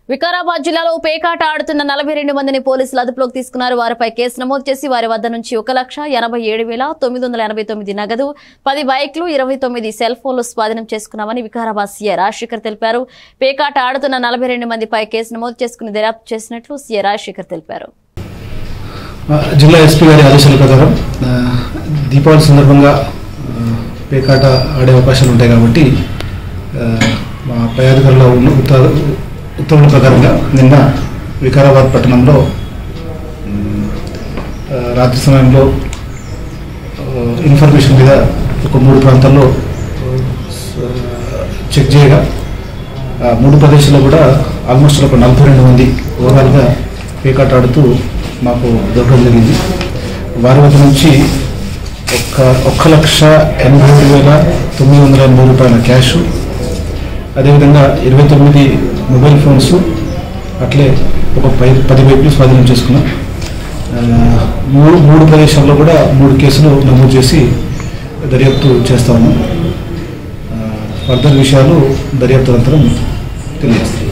వికారాబాద్ జిల్లాలో పేకాట ఆడుతున్న నలభై రెండు మందిని పోలీసులు అదుపులోకి తీసుకున్నారు వారిపై కేసు నమోదు చేసి వారి వద్ద నుంచి ఒక లక్ష ఎనభై ఏడు వేల తొమ్మిది వందల ఎనభై తొమ్మిది నగదు పది బైక్లు ఇరవై తొమ్మిది సెల్ ఫోన్లు స్వాధీనం చేసుకున్నామని వికారాబాద్ సీఏ రాజశేఖర్ తెలిపారు పేకాట ఆడుతున్న నలభై రెండు మందిపై కేసు నమోదు చేసుకుని దర్యాప్తు చేసినట్లు సీఏ రాజశేఖర్ తెలిపారు జిల్లా ఎస్పీ గారి ఆదేశాల ప్రకారం ఆ, దీపావళి సందర్భంగా ఆ, పేకాట ఆడే అవకాశాలు ఉంటాయి కాబట్టి ఆ, మా పై అధికారుల ఉన్న ఉత్తర ఉత్తర్వుల ప్రకారంగా నిన్న వికారాబాద్ పట్టణంలో ఉమ్, ఆ, రాత్రి సమయంలో ఆ, ఇన్ఫర్మేషన్ మీద ఒక మూడు ప్రాంతాల్లో ఆ, స- చెక్ చేయగా ఆ మూడు ప్రదేశాల్లో కూడా ఆల్మోస్ట్ ఒక నలభై రెండు మంది ఓవరాల్గా పేకాట ఆడుతూ మాకు దొరకడం జరిగింది వారి వద్ద నుంచి ఒక్క ఒక్క లక్ష ఎనభై ఏడు వేల తొమ్మిది వందల ఎనభై రూపాయల క్యాష్ అదేవిధంగా ఇరవై తొమ్మిది మొబైల్ ఫోన్స్ అట్లే ఒక పై పది బైకులు స్వాధీనం చేసుకున్నాం ఆ, మూడు మూడు ప్రదేశాల్లో కూడా మూడు కేసులు నమోదు చేసి దర్యాప్తు చేస్తా ఉన్నాం ఆ, ఫర్దర్ విషయాలు దర్యాప్తు అనంతరం తెలియజేస్తాం